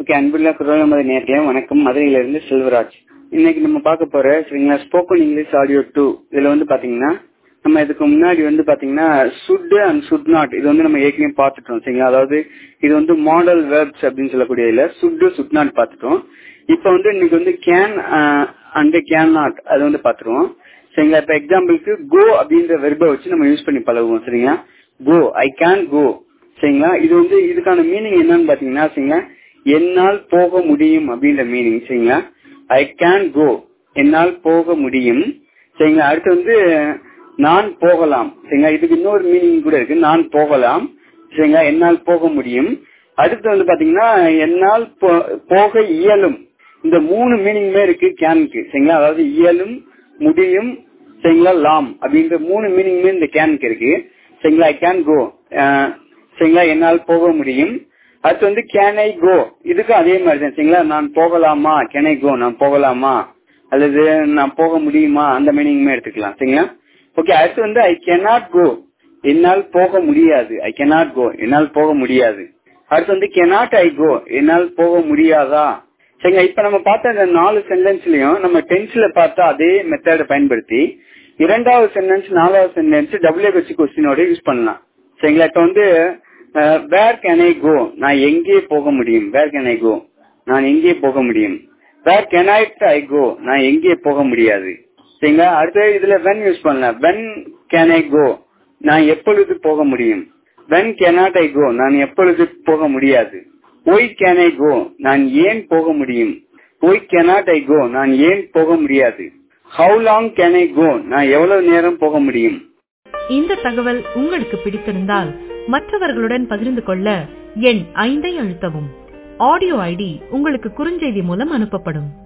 okay அன்புள்ள குரலமது நேர்களே வணக்கம் மதுரையிலிருந்து செல்வராஜ் இன்னைக்கு நம்ம பார்க்க போற சரிங்களா ஸ்போக்கன் இங்கிலீஷ் ஆடியோ டூ இதுல வந்து பாத்தீங்கன்னா நம்ம இதுக்கு முன்னாடி வந்து பாத்தீங்கன்னா சுட் அண்ட் சுட் நாட் இது வந்து நம்ம ஏற்கனவே பார்த்துட்டோம் சரிங்களா அதாவது இது வந்து மாடல் வேர்ப்ஸ் அப்படின்னு சொல்லக்கூடிய இதுல சுட் சுட் நாட் பார்த்துட்டோம் இப்போ வந்து இன்னைக்கு வந்து கேன் அண்ட் கேன் நாட் அது வந்து பார்த்துருவோம் சரிங்களா இப்போ எக்ஸாம்பிளுக்கு கோ அப்படின்ற வெர்பை வச்சு நம்ம யூஸ் பண்ணி பழகுவோம் சரிங்களா கோ ஐ கேன் கோ சரிங்களா இது வந்து இதுக்கான மீனிங் என்னன்னு பாத்தீங்கன்னா சரிங்களா என்னால் போக முடியும் அப்படின்ற மீனிங் சரிங்களா ஐ கேன் கோ என்னால் போக முடியும் சரிங்களா அடுத்து வந்து நான் போகலாம் சரிங்களா இதுக்கு இன்னொரு மீனிங் கூட இருக்கு நான் போகலாம் சரிங்களா என்னால் போக முடியும் அடுத்து வந்து பாத்தீங்கன்னா என்னால் போக இயலும் இந்த மூணு மீனிங்குமே இருக்கு கேனுக்கு சரிங்களா அதாவது இயலும் முடியும் சரிங்களா லாம் அப்படின்ற மூணு மீனிங்குமே இந்த கேனுக்கு இருக்கு சரிங்களா ஐ கேன் கோ சரிங்களா என்னால் போக முடியும் அடுத்து வந்து கேன் ஐ கோ இதுக்கும் அதே மாதிரி தான் சரிங்களா நான் போகலாமா கேன் ஐ கோ நான் போகலாமா அல்லது நான் போக முடியுமா அந்த மீனிங்குமே எடுத்துக்கலாம் சரிங்களா ஓகே அடுத்து வந்து ஐ கேனாட் கோ என்னால் போக முடியாது ஐ கேனாட் கோ என்னால் போக முடியாது அடுத்து வந்து கெனாட் ஐ கோ என்னால் போக முடியாதா சரிங்களா இப்ப நம்ம பார்த்த அந்த நாலு சென்டென்ஸ்லயும் நம்ம டென்ஸ்ல பார்த்தா அதே மெத்தடை பயன்படுத்தி இரண்டாவது சென்டென்ஸ் நாலாவது சென்டென்ஸ் டபுள்யூ வச்சு கொஸ்டினோட யூஸ் பண்ணலாம் சரிங்களா இப்ப வந்து வேர் கேன் ஐ கோ நான் எங்கே போக முடியும் வேர் கேன் ஐ கோ நான் எங்கே போக முடியும் வேர் கேனாய்ட் ஐ கோ நான் எங்கே போக முடியாது சரிங்களா அடுத்து இதுல வென் யூஸ் பண்ணலாம் வென் கேன் ஐ கோ நான் எப்பொழுது போக முடியும் வென் கேனாட் ஐ கோ நான் எப்பொழுது போக முடியாது ஒய் கேன் ஐ கோ நான் ஏன் போக முடியும் ஒய் கேனாட் ஐ கோ நான் ஏன் போக முடியாது how long can I go நான் எவ்வளவு நேரம் போக முடியும் இந்த தகவல் உங்களுக்கு பிடித்திருந்தால் மற்றவர்களுடன் பகிர்ந்து கொள்ள எண் ஐந்தை அழுத்தவும் ஆடியோ ஐடி உங்களுக்கு குறுஞ்செய்தி மூலம் அனுப்பப்படும்